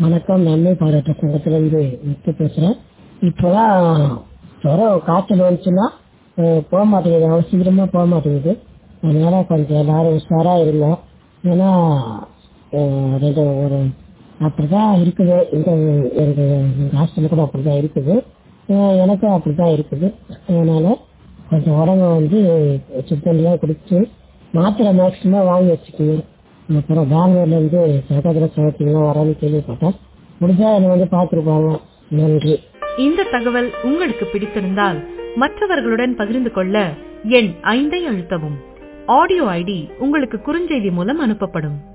வணக்கம் நன்மை பாராட்ட சங்கத்துல இருந்து முத்து பேசுறேன் இப்போதான் ஜுரம் காய்ச்சல் வந்துச்சுன்னா அஹ், போக மாட்டேங்குது அவ்வளவு சீக்கிரமா போக மாட்டேங்குது அதனால கொஞ்சம் எல்லாரும் உஷாரா இருந்தோம் ஏன்னா அஹ், ரெண்டு ஒரு அப்படிதான் இருக்குது இந்த எங்க எங்க ஹாஸ்டல்ல கூட அப்படிதான் இருக்குது அஹ், எனக்கும் அப்படிதான் இருக்குது அதனால கொஞ்சம் உடம்பு வந்து சுத்தண்ணியாக குடிச்சு மாத்திரை மேக்சிமம் வாங்கி வச்சுக்கணும் அப்புறம் பெங்களூர்ல இருந்து சகோதர சகோதரிகளாம் வரேன்னு கேள்விப்பட்டேன் முடிஞ்சா என்னை வந்து பார்த்துருப்பாங்க நன்றி இந்த தகவல் உங்களுக்கு பிடித்திருந்தால் மற்றவர்களுடன் பகிர்ந்து கொள்ள எண் ஐந்தை அழுத்தவும் ஆடியோ ஐடி உங்களுக்கு குறுஞ்செய்தி மூலம் அனுப்பப்படும்